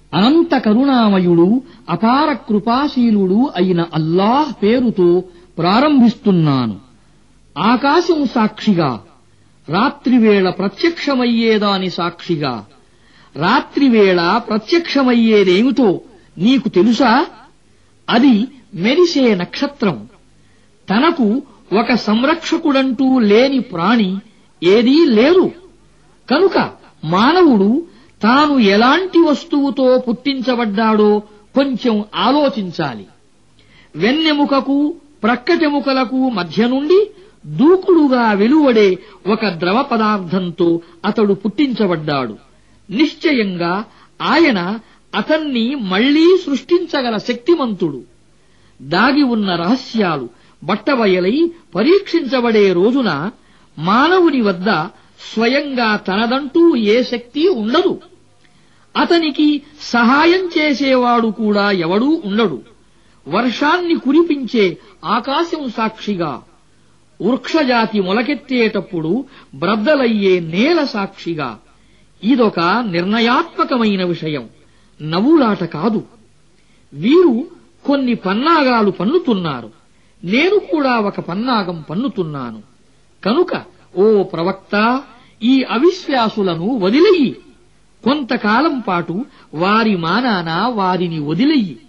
అనంత కరుణామయుడు అపార కృపాశీలుడు అయిన అల్లాహ్ పేరుతో ప్రారంభిస్తున్నాను ఆకాశం సాక్షిగా రాత్రివేళ ప్రత్యక్షమయ్యేదాని సాక్షిగా రాత్రివేళ ప్రత్యక్షమయ్యేదేమిటో నీకు తెలుసా అది మెరిసే నక్షత్రం తనకు ఒక సంరక్షకుడంటూ లేని ప్రాణి ఏదీ లేదు కనుక మానవుడు తాను ఎలాంటి వస్తువుతో పుట్టించబడ్డాడో కొంచెం ఆలోచించాలి వెన్నెముకకు ప్రక్కటెముకలకు మధ్య నుండి దూకుడుగా వెలువడే ఒక ద్రవ పదార్థంతో అతడు పుట్టించబడ్డాడు నిశ్చయంగా ఆయన అతన్ని మళ్లీ సృష్టించగల శక్తిమంతుడు దాగి ఉన్న రహస్యాలు బట్టబయలై పరీక్షించబడే రోజున మానవుని వద్ద స్వయంగా తనదంటూ ఏ శక్తి ఉండదు అతనికి సహాయం చేసేవాడు కూడా ఎవడూ ఉండడు వర్షాన్ని కురిపించే ఆకాశం సాక్షిగా వృక్షజాతి మొలకెత్తేటప్పుడు బ్రద్దలయ్యే నేల సాక్షిగా ఇదొక నిర్ణయాత్మకమైన విషయం నవ్వులాట కాదు వీరు కొన్ని పన్నాగాలు పన్నుతున్నారు నేను కూడా ఒక పన్నాగం పన్నుతున్నాను కనుక ఓ ప్రవక్త ఈ అవిశ్వాసులను వదిలెయ్యి కొంతకాలం పాటు వారి మానాన వారిని వదిలెయ్యి